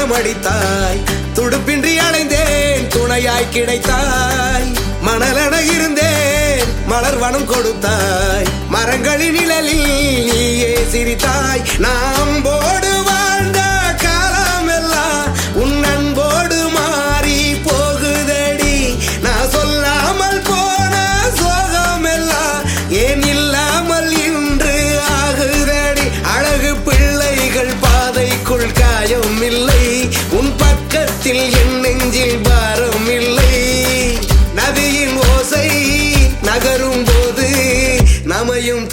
மனம் அடித்தாய் துடுப்பின்றி அலைந்தேன் துணையாய் கிடைத்தாய் மணலென இருந்தேன் மலர் வனம் கொடுத்தாய் மரங்களின் நிழலில் நீயே சிரித்தாய் நாம் போடு வாழ்ந்த காலமெல்லாம் உன் அன்போடு மாறி போகுதடி நான் சொல்லாமல் போன சோகமெல்லாம் ஏன் இல்லாமல் இன்று ஆகுதடி அழகு பிள்ளைகள் பாதைக்குள் காயம் இல்லை உன் பக்கத்தில் என் நெஞ்சில் பாரம் இல்லை நதியின் ஓசை நகரும் போது நமையும்